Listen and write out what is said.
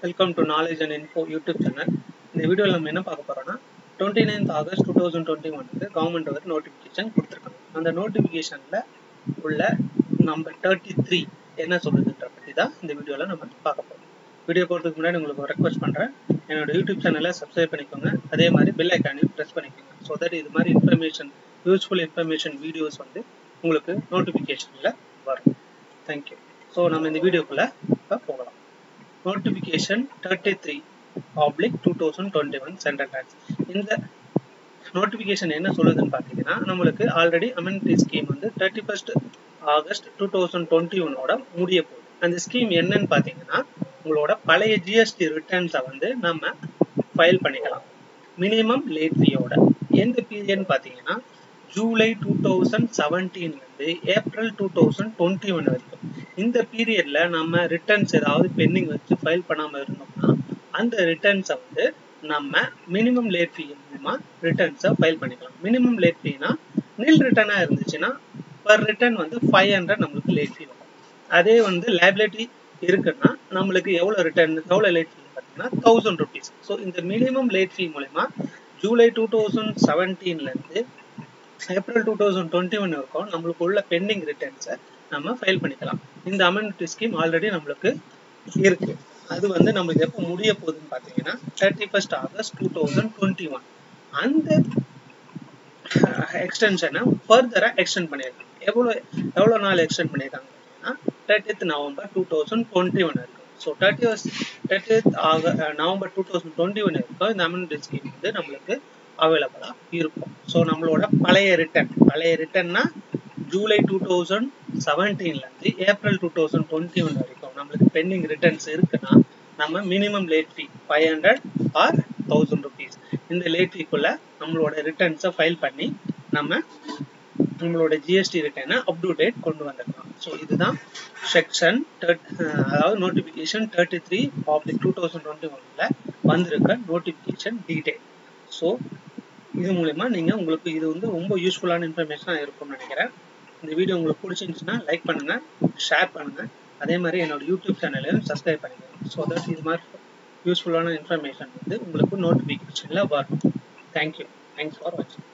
welcome to knowledge and info YouTube channel இந்த வீடியோவில் நம்ம என்ன பார்க்க போறோம்னா twenty ninth August two thousand twenty ஒனுக்கு கவர்மெண்ட் ஒரு நோட்டிஃபிகேஷன் கொடுத்துருக்காங்க அந்த நோட்டிஃபிகேஷனில் உள்ள நம்பர் தேர்ட்டி த்ரீ என்ன சொல்லுதுன்ற பற்றி தான் இந்த வீடியோவில் நம்ம பார்க்க போகிறோம் வீடியோ போகிறதுக்கு முன்னாடி உங்களுக்கு ஒரு ரெக்வஸ்ட் பண்ணுறேன் என்னோட யூடியூப் சேனலை சப்ஸ்கிரைப் பண்ணிக்கோங்க அதே மாதிரி பெல் ஐக்கானையும் ப்ரெஸ் பண்ணிக்கோங்க ஸோ தட் இது மாதிரி இன்ஃபர்மேஷன் யூஸ்ஃபுல் இன்ஃபர்மேஷன் வீடியோஸ் வந்து உங்களுக்கு நோட்டிஃபிகேஷனில் வரும் தேங்க்யூ ஸோ நம்ம இந்த வீடியோக்குள்ளே இப்போ போகலாம் notification thirty three oblique two thousand twenty one central tax இந்த நோட்டிஃபிகேஷன் என்ன சொல்லுதுன்னு பார்த்தீங்கன்னா நம்மளுக்கு ஆல்ரெடி அமெனிட்டி ஸ்கீம் வந்து thirty first August two thousand twenty ஒன்னோட முடிய போகுது அந்த ஸ்கீம் என்னன்னு பார்த்தீங்கன்னா உங்களோட பழைய ஜிஎஸ்டி ரிட்டர்ன்ஸை வந்து நம்ம ஃபைல் பண்ணிக்கலாம் மினிமம் லேட் ஃபீயோட எந்த பீரியட்னு பார்த்தீங்கன்னா ஜூலை டூ தௌசண்ட் செவன்டீன்லேருந்து April two thousand twenty one வரைக்கும் இந்த பீரியட்ல நம்ம ரிட்டர்ன்ஸ் ஏதாவது பெண்டிங் வச்சு ஃபைல் பண்ணாமல் இருந்தோம்னா அந்த ரிட்டர்ன்ஸை வந்து நம்ம மினிமம் லேட் ஃபீ மூலமா ரிட்டர்ன்ஸை ஃபைல் பண்ணிக்கலாம் மினிமம் லேட் ஃபீனா நில் ரிட்டர்னாக இருந்துச்சுன்னா பர் ரிட்டர்ன் வந்து ஃபைவ் ஹண்ட்ரட் நம்மளுக்கு லேட் ஃபீ வரும் அதே வந்து லேபிலிட்டி இருக்குன்னா நம்மளுக்கு எவ்வளோ ரிட்டர்ன் எவ்வளோ லேட் ஃபீ பார்த்தீங்கன்னா தௌசண்ட் ருபீஸ் ஸோ இந்த மினிமம் லேட் ஃபீ மூலமா ஜூலை டூ தௌசண்ட் செவன்டீன்லேருந்து April two thousand twenty one வரைக்கும் நம்மளுக்கு உள்ள பெண்டிங் ரிட்டர்ன்ஸை நம்ம ஃபைல் பண்ணிக்கலாம் இந்த அமெனிட்டி ஸ்கீம் ஆல்ரெடி நம்மளுக்கு இருக்கு அது வந்து நம்மளுக்கு எப்போ முடிய போகுதுன்னு பார்த்தீங்கன்னா thirty first August two thousand twenty one அந்த எக்ஸ்டென்ஷனை ஃபர்தராக எக்ஸ்டெண்ட் பண்ணியிருக்காங்க எவ்வளோ எவ்வளோ நாள் எக்ஸ்டெண்ட் பண்ணியிருக்காங்க பார்த்தீங்கன்னா thirtieth November two thousand twenty one இருக்கு ஸோ தேர்ட்டி தேர்ட்டித் ஆக November two thousand twenty one இருக்கும் இந்த அமெனிட்டி ஸ்கீம் வந்து நம்மளுக்கு அவைலபிளாக இருக்கும் ஸோ நம்மளோட பழைய ரிட்டர்ன் பழைய ரிட்டர்ன்னா ஜூலை டூ தௌசண்ட் செவன்டீன்லேருந்து April two thousand twenty one வரைக்கும் நம்மளுக்கு பெண்டிங் ரிட்டர்ன்ஸ் இருக்குன்னா நம்ம minimum late fee five hundred or thousand rupees இந்த லேட் ஃபீக்குள்ள நம்மளோட ரிட்டர்ன்ஸை ஃபைல் பண்ணி நம்ம நம்மளோட ஜிஎஸ்டி ரிட்டர்னை அப் டு டேட் கொண்டு வந்துடலாம் ஸோ இதுதான் செக்ஷன் அதாவது notification thirty three oblique two thousand twenty ஒனில் வந்திருக்க நோட்டிஃபிகேஷன் டீடைல் ஸோ இது மூலயமா நீங்கள் உங்களுக்கு இது வந்து ரொம்ப யூஸ்ஃபுல்லான இன்ஃபர்மேஷனாக இருக்கும்னு நினைக்கிறேன் இந்த வீடியோ உங்களுக்கு பிடிச்சிருந்துச்சுன்னா லைக் பண்ணுங்கள் ஷேர் பண்ணுங்கள் அதே மாதிரி என்னோட யூடியூப் சேனலையும் சப்ஸ்கிரைப் பண்ணிக்கோங்க ஸோ தட் இது மாதிரி யூஸ்ஃபுல்லான இன்ஃபர்மேஷன் வந்து உங்களுக்கு நோட்டிஃபிகேஷனில் வரும் தேங்க்யூ தேங்க்ஸ் ஃபார் வாட்சிங்